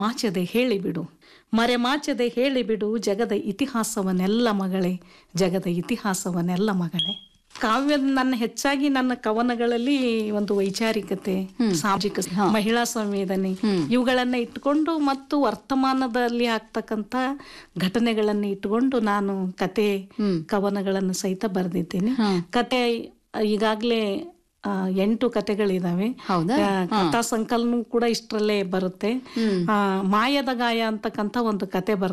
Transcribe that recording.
ಮಾಚದೆ ಹೇಳಿಬಿಡು ಮರೆಮಾಚದೆ ಹೇಳಿಬಿಡು ಜಗದ ಇತಿಹಾಸವನ್ನೆಲ್ಲ ಮಗಳೇ ಜಗದ ಇತಿಹಾಸವನ್ನೆಲ್ಲ ಮಗಳೇ ಕಾವ್ಯ ನನ್ನ ಹೆಚ್ಚಾಗಿ ನನ್ನ ಕವನಗಳಲ್ಲಿ ಒಂದು ವೈಚಾರಿಕತೆ ಸಾಮಾಜಿಕ ಮಹಿಳಾ ಸಂವೇದನೆ ಇವುಗಳನ್ನ ಇಟ್ಕೊಂಡು ಮತ್ತು ವರ್ತಮಾನದಲ್ಲಿ ಆಗ್ತಕ್ಕಂಥ ಘಟನೆಗಳನ್ನ ಇಟ್ಕೊಂಡು ನಾನು ಕತೆ ಕವನಗಳನ್ನು ಸಹಿತ ಬರೆದಿದ್ದೇನೆ ಕತೆ ಈಗಾಗಲೇ ಆ, ಎಂಟು ಕತೆಗಳಿದಾವೆ ಹೌದಾ? ಆ, ಕಥಾ ಸಂಕಲನ ಕೂಡ ಇಷ್ಟರಲ್ಲೇ ಬರುತ್ತೆ ಆ, ಮಾಯದ ಗಾಯ ಅಂತಕ್ಕಂಥ ಒಂದು ಕತೆ ಬರ್